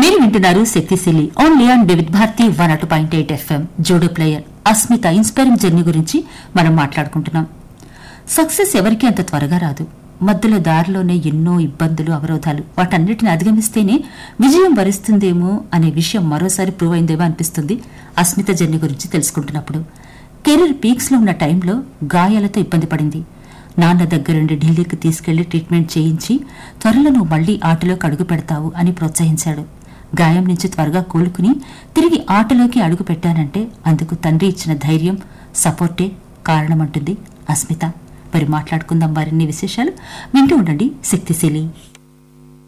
మీరు వింటున్నారు శక్తిశీలి only on Vividh Bharati one two point eight FM judo player Asmita inspiring journey గురించి మనం మాట్లాడుకుంటున్నాం సక్సెస్ ఎవరికీ అంత త్వరగా రాదు మధ్యలో దారిలోనే ఎన్నో ఇబ్బందులు అవరోధాలు వాటన్నిటిని అధిగమిస్తేనే విజయం వరిస్తుందేమో అనే విషయం మరోసారి ప్రూవ్ అయిందేమో అనిపిస్తుంది అస్మిత జర్నీ గురించి తెలుసుకుంటున్నప్పుడు కెరీర్ పీక్స్ లో ఉన్న టైంలో గాయాలతో ఇబ్బంది పడింది నాన్న దగ్గరుండి ఢిల్లీకి తీసుకెళ్లి ట్రీట్మెంట్ చేయించి త్వరలో నువ్వు మళ్లీ ఆటలోకి అడుగు పెడతావు అని ప్రోత్సహించాడు గాయం నుంచి త్వరగా కోలుకుని తిరిగి ఆటలోకి అడుగు పెట్టానంటే అందుకు తండ్రి ఇచ్చిన ధైర్యం సపోర్టే కారణమంటుంది అస్మిత మరి మాట్లాడుకుందాం వారిన్ని విశేషాలు వింటూ ఉండండి శక్తిశీలి